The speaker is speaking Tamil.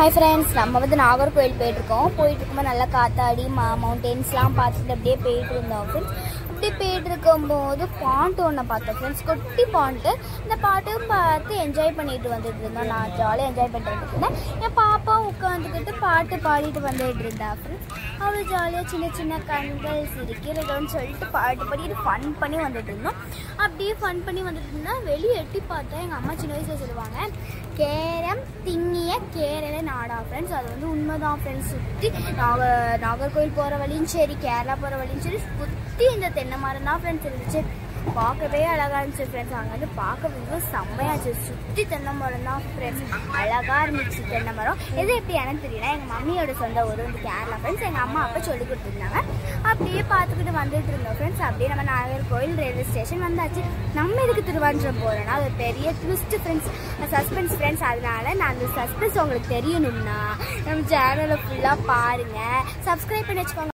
ஹாய் ஃப்ரெண்ட்ஸ் நம்ம வந்து நாகர்கோவில் போயிட்டுருக்கோம் போயிட்டு இருக்கும்போது நல்லா காத்தாடி மா மவுண்டெயின்ஸ்லாம் பார்த்துட்டு அப்படியே போயிட்டு இருந்தோம் ஃப்ரெண்ட்ஸ் அப்படியே போயிட்டு இருக்கும்போது பாண்ட் ஒன்று பார்த்தோம் ஃப்ரெண்ட்ஸ் குட்டி பாண்ட்டு இந்த பாட்டும் பார்த்து என்ஜாய் பண்ணிட்டு வந்துட்டு இருந்தோம் நான் ஜாலியாக என்ஜாய் பண்ணிட்டு இருந்தேன் என் பாப்பா உட்காந்துக்கிட்டு பாட்டு பாடிட்டு வந்துட்டு இருந்தா ஃப்ரெண்ட்ஸ் அவள் ஜாலியாக சின்ன சின்ன கண்கள் சிரிக்கிறதோன்னு சொல்லிட்டு பாட்டு பாடிட்டு ஃபன் பண்ணி வந்துட்டு இருந்தோம் அப்படியே ஃபன் பண்ணி வந்துட்டு இருந்தா வெளியே எட்டி பார்த்தா எங்கள் அம்மா சின்ன வயசில் சொல்லுவாங்க கேரம் திங்கிய கேரள நாடா ஃப்ரெண்ட்ஸ் அது வந்து உண்மைதான் ஃப்ரெண்ட்ஸ் சுற்றி நாக நாகர்கோவில் போகிற வழியும் சரி கேரளா போகிற வழியும் சரி சுற்றி இந்த தென்னை மரம் தான் ஃப்ரெண்ட்ஸ் இருந்துச்சு பார்க்கவே அழகாக இருந்துச்சு ஃப்ரெண்ட்ஸ் அங்கே வந்து பார்க்க வந்து செம்மையாக இருந்துச்சு சுற்றி தென்னை மரம் தான் ஃப்ரெண்ட்ஸ் அழகாக இருந்துச்சு தென்னை மரம் எது எப்படி எனக்கு தெரியல எங்கள் மம்மியோட சொந்த ஊர் வந்து கேரளா ஃப்ரெண்ட்ஸ் எங்கள் அம்மா அப்பா சொல்லி கொடுத்துருந்தாங்க அப்படியே பார்த்துக்கிட்டு வந்துட்டு இருந்தோம் ஃப்ரெண்ட்ஸ் அப்படியே நம்ம நாகர்கோவில் ரயில்வே ஸ்டேஷன் வந்தாச்சு நம்ம இதுக்கு திருவான்றம் போகிறோன்னா அது பெரிய ட்விஸ்ட் ஃப்ரெண்ட்ஸ் சஸ்பென்ஸ் ஃப்ரெண்ட்ஸ் அதனால நான் அந்த சஸ்பென்ஸ் உங்களுக்கு தெரியணும்னா நம்ம சேனலை ஃபுல்லாக பாருங்கள் சப்ஸ்கிரைப் பண்ணி வச்சுக்கோங்க